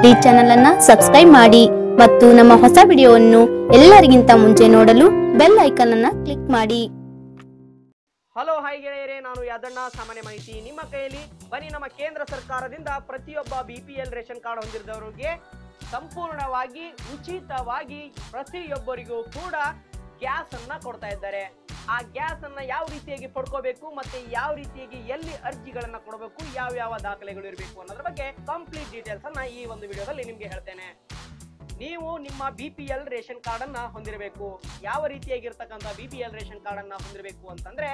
ಈ ಚಾನೆಲ್ ಅನ್ನ ಸಬ್ಸ್ಕ್ರೈಬ್ ಮಾಡಿ ಮತ್ತು ನಮ್ಮ ಹೊಸ ವಿಡಿಯೋವನ್ನು ಎಲ್ಲರಿಗಿಂತ ಮುಂಚೆ ನೋಡಲು ಬೆಲ್ ಐಕಾನ್ ಅನ್ನ ಕ್ಲಿಕ್ ಮಾಡಿ ಹಲೋ ಹಾಯ್ ಗೆಳೆಯರೇ ನಾನು ಯಾದಣ್ಣ ಸಾಮಾನ್ಯ ಮಾಹಿತಿ ನಿಮ್ಮ ಕೈಯಲ್ಲಿ ಬನ್ನಿ ನಮ್ಮ ಕೇಂದ್ರ ಸರ್ಕಾರದಿಂದ ಪ್ರತಿಯೊಬ್ಬ B P L ration card ಹೊಂದಿದ್ದವರಿಗೆ ಸಂಪೂರ್ಣವಾಗಿ ಉಚಿತವಾಗಿ ಪ್ರತಿಯೊಬ್ಬರಿಗೂ ಕೂಡ ಗ್ಯಾಸ್ ಅನ್ನ ಕೊಡ್ತಾ ಇದ್ದಾರೆ ಆ ಗ್ಯಾಸ್ ಅನ್ನ ಯಾವ ರೀತಿಯಾಗಿ ಪಡ್ಕೋಬೇಕು ಮತ್ತೆ ಯಾವ ರೀತಿಯಾಗಿ ಎಲ್ಲಿ ಅರ್ಜಿಗಳನ್ನ ಕೊಡಬೇಕು ಯಾವ ಯಾವ ದಾಖಲೆಗಳು ಇರಬೇಕು ಅನ್ನೋದ್ರ ಬಗ್ಗೆ ಕಂಪ್ಲೀಟ್ ಡೀಟೇಲ್ಸ್ ಅನ್ನ ಈ ಒಂದು ವಿಡಿಯೋದಲ್ಲಿ ನಿಮ್ಗೆ ಹೇಳ್ತೇನೆ ನೀವು ನಿಮ್ಮ B P L ration card ಅನ್ನ ಹೊಂದಿರಬೇಕು ಯಾವ ರೀತಿಯಾಗಿರ್ತಕ್ಕಂಥ B P L ration card ಅನ್ನ ಹೊಂದಿರಬೇಕು ಅಂತಂದ್ರೆ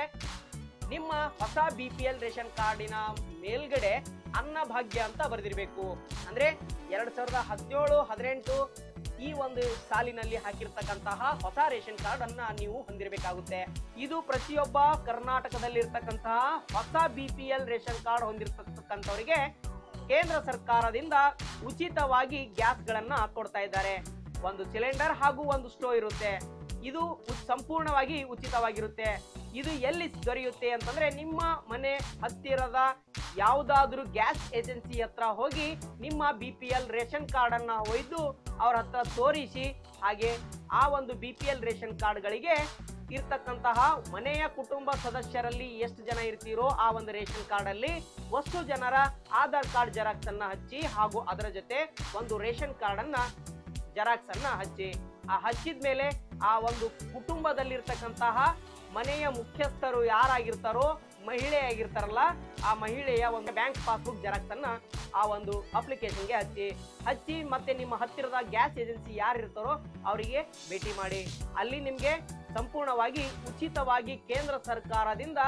ನಿಮ್ಮ ಹೊಸ ಬಿ ಪಿ ಎಲ್ ರೇಷನ್ ಕಾರ್ಡಿನ ಮೇಲ್ಗಡೆ ಅನ್ನಭಾಗ್ಯ ಅಂತ ಬರೆದಿರಬೇಕು ಅಂದ್ರೆ ಎರಡ್ ಸಾವಿರದ ಹದಿನೇಳು ಹದಿನೆಂಟು ಈ ಒಂದು ಸಾಲಿನಲ್ಲಿ ಹಾಕಿರ್ತಕ್ಕಂತಹ ಹೊಸ ರೇಷನ್ ಕಾರ್ಡ್ ಅನ್ನ ನೀವು ಹೊಂದಿರಬೇಕಾಗುತ್ತೆ ಇದು ಪ್ರತಿಯೊಬ್ಬ ಕರ್ನಾಟಕದಲ್ಲಿ ಇರ್ತಕ್ಕಂತಹ ಹೊಸ B P L ration card ಹೊಂದಿರತಕ್ಕಂಥವರಿಗೆ ಕೇಂದ್ರ ಸರ್ಕಾರದಿಂದ ಉಚಿತವಾಗಿ ಗ್ಯಾಸ್ಗಳನ್ನ ಕೊಡ್ತಾ ಇದ್ದಾರೆ ಒಂದು ಸಿಲಿಂಡರ್ ಹಾಗೂ ಒಂದು ಸ್ಟೋವ್ ಇರುತ್ತೆ ಇದು ಉ- ಸಂಪೂರ್ಣವಾಗಿ ಉಚಿತವಾಗಿರುತ್ತೆ ಇದು ಎಲ್ಲಿ ದೊರೆಯುತ್ತೆ ಅಂತಂದ್ರೆ ನಿಮ್ಮ ಮನೆ ಹತ್ತಿರದ ಯಾವುದಾದ್ರೂ ಗ್ಯಾಸ್ ಏಜೆನ್ಸಿ ಹತ್ರ ಹೋಗಿ ನಿಮ್ಮ B P L ration card ಅನ್ನ ಒಯ್ದು ಅವ್ರ ಹತ್ರ ತೋರಿಸಿ ಹಾಗೆ ಆ ಒಂದು ಬಿ ಪಿ ಎಲ್ ರೇಷನ್ ಕಾರ್ಡ್ಗಳಿಗೆ ಇರ್ತಕ್ಕಂತಹ ಮನೆಯ ಕುಟುಂಬ ಸದಸ್ಯರಲ್ಲಿ ಎಷ್ಟು ಜನ ಇರ್ತೀರೋ ಆ ಒಂದು ರೇಷನ್ ಕಾರ್ಡ್ ಅಲ್ಲಿ ವಸ್ತು ಜನರ ಆಧಾರ್ ಕಾರ್ಡ್ ಜೆರಾಕ್ಸ್ ಅನ್ನ ಹಚ್ಚಿ ಹಾಗೂ ಅದರ ಜೊತೆ ಒಂದು ರೇಷನ್ ಕಾರ್ಡ್ ಅನ್ನ ಜೆರಾಕ್ಸ್ ಅನ್ನ ಹಚ್ಚಿ ಆ ಹಚ್ಚಿದ ಮೇಲೆ ಆ ಒಂದು ಕುಟುಂಬದಲ್ಲಿರ್ತಕ್ಕಂತಹ ಮನೆಯ ಮುಖ್ಯಸ್ಥರು ಯಾರಾಗಿರ್ತಾರೋ ಮಹಿಳೆ ಆಗಿರ್ತಾರಲ್ಲ ಆ ಮಹಿಳೆಯ ಒಂದು ಬ್ಯಾಂಕ್ ಪಾಸ್ಬುಕ್ ಜೆರಾಕ್ಸ್ ಅನ್ನ ಆ ಒಂದು ಅಪ್ಲಿಕೇಶನ್ಗೆ ಹಚ್ಚಿ ಹಚ್ಚಿ ಮತ್ತೆ ನಿಮ್ಮ ಹತ್ತಿರದ ಗ್ಯಾಸ್ ಏಜೆನ್ಸಿ ಯಾರು ಇರ್ತಾರೋ ಅವರಿಗೆ ಭೇಟಿ ಮಾಡಿ ಅಲ್ಲಿ ನಿಮಗೆ ಸಂಪೂರ್ಣವಾಗಿ ಉಚಿತವಾಗಿ ಕೇಂದ್ರ ಸರ್ಕಾರದಿಂದ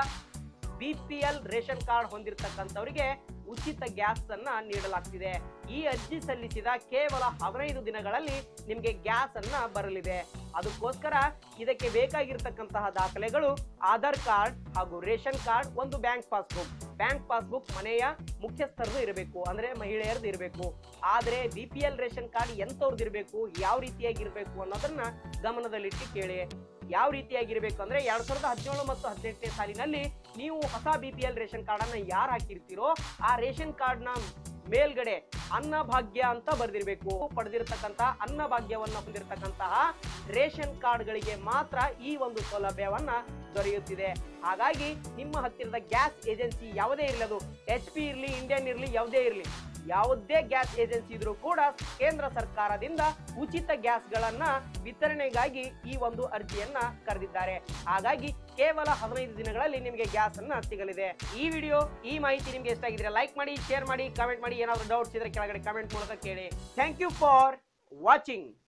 B P L ration card ಹೊಂದಿರತಕ್ಕಂಥವರಿಗೆ ಉಚಿತ ಗ್ಯಾಸ್ ಅನ್ನ ನೀಡಲಾಗ್ತಿದೆ ಈ ಅರ್ಜಿ ಸಲ್ಲಿಸಿದ ಕೇವಲ ಹದಿನೈದು ದಿನಗಳಲ್ಲಿ ನಿಮಗೆ ಗ್ಯಾಸ್ ಅನ್ನ ಬರಲಿದೆ ಅದಕ್ಕೋಸ್ಕರ ಇದಕ್ಕೆ ಬೇಕಾಗಿರ್ತಕ್ಕಂತಹ ದಾಖಲೆಗಳು ಆಧಾರ್ ಕಾರ್ಡ್ ಹಾಗೂ ರೇಷನ್ ಕಾರ್ಡ್ ಒಂದು ಬ್ಯಾಂಕ್ ಪಾಸ್ಬುಕ್ ಬ್ಯಾಂಕ್ ಪಾಸ್ಬುಕ್ ಮನೆಯ ಮುಖ್ಯಸ್ಥರದು ಇರಬೇಕು ಅಂದ್ರೆ ಮಹಿಳೆಯರದು ಇರಬೇಕು ಆದ್ರೆ B P L ration card ಎಂತವ್ರದ್ದು ಇರಬೇಕು ಯಾವ ರೀತಿಯಾಗಿರ್ಬೇಕು ಅನ್ನೋದನ್ನ ಗಮನದಲ್ಲಿಟ್ಟು ಕೇಳಿ ಯಾವ ರೀತಿಯಾಗಿರ್ಬೇಕು ಅಂದ್ರೆ ಎರಡ್ ಸಾವಿರದ ಹದಿನೇಳು ಮತ್ತು ಹದಿನೆಂಟನೇ ಸಾಲಿನಲ್ಲಿ ನೀವು ಹೊಸ B P L ration card ಅನ್ನ ಯಾರು ಹಾಕಿರ್ತೀರೋ ಆ ರೇಷನ್ ಕಾರ್ಡ್ ನ ಮೇಲ್ಗಡೆ ಅನ್ನಭಾಗ್ಯ ಅಂತ ಬರೆದಿರ್ಬೇಕು ಪಡೆದಿರತಕ್ಕಂತಹ ಅನ್ನಭಾಗ್ಯವನ್ನ ಹೊಂದಿರತಕ್ಕಂತಹ ರೇಷನ್ ಕಾರ್ಡ್ಗಳಿಗೆ ಮಾತ್ರ ಈ ಒಂದು ಸೌಲಭ್ಯವನ್ನ ದೊರೆಯುತ್ತಿದೆ ಹಾಗಾಗಿ ನಿಮ್ಮ ಹತ್ತಿರದ ಗ್ಯಾಸ್ ಏಜೆನ್ಸಿ ಯಾವುದೇ ಇರಲಿ ಅದು ಎಚ್ ಪಿ ಇರಲಿ ಇಂಡಿಯನ್ ಇರಲಿ ಯಾವುದೇ ಇರಲಿ ಯಾವುದೇ ಗ್ಯಾಸ್ ಏಜೆನ್ಸಿ ಇದ್ರೂ ಕೂಡ ಕೇಂದ್ರ ಸರ್ಕಾರದಿಂದ ಉಚಿತ ಗ್ಯಾಸ್ಗಳನ್ನ ವಿತರಣೆಗಾಗಿ ಈ ಒಂದು ಅರ್ಜಿಯನ್ನ ಕರೆದಿದ್ದಾರೆ ಹಾಗಾಗಿ ಕೇವಲ ಹದಿನೈದು ದಿನಗಳಲ್ಲಿ ನಿಮಗೆ ಗ್ಯಾಸ್ ಅನ್ನ ಸಿಗಲಿದೆ ಈ ವಿಡಿಯೋ ಈ ಮಾಹಿತಿ ನಿಮ್ಗೆ ಇಷ್ಟ ಆಗಿದ್ರೆ ಲೈಕ್ ಮಾಡಿ ಶೇರ್ ಮಾಡಿ ಕಾಮೆಂಟ್ ಮಾಡಿ ಏನಾದ್ರು ಡೌಟ್ಸ್ ಇದ್ರೆ ಕೆಳಗಡೆ ಕಾಮೆಂಟ್ ಮೂಲಕ ಕೇಳಿ ಥ್ಯಾಂಕ್ ಯು ಫಾರ್ ವಾಚಿಂಗ್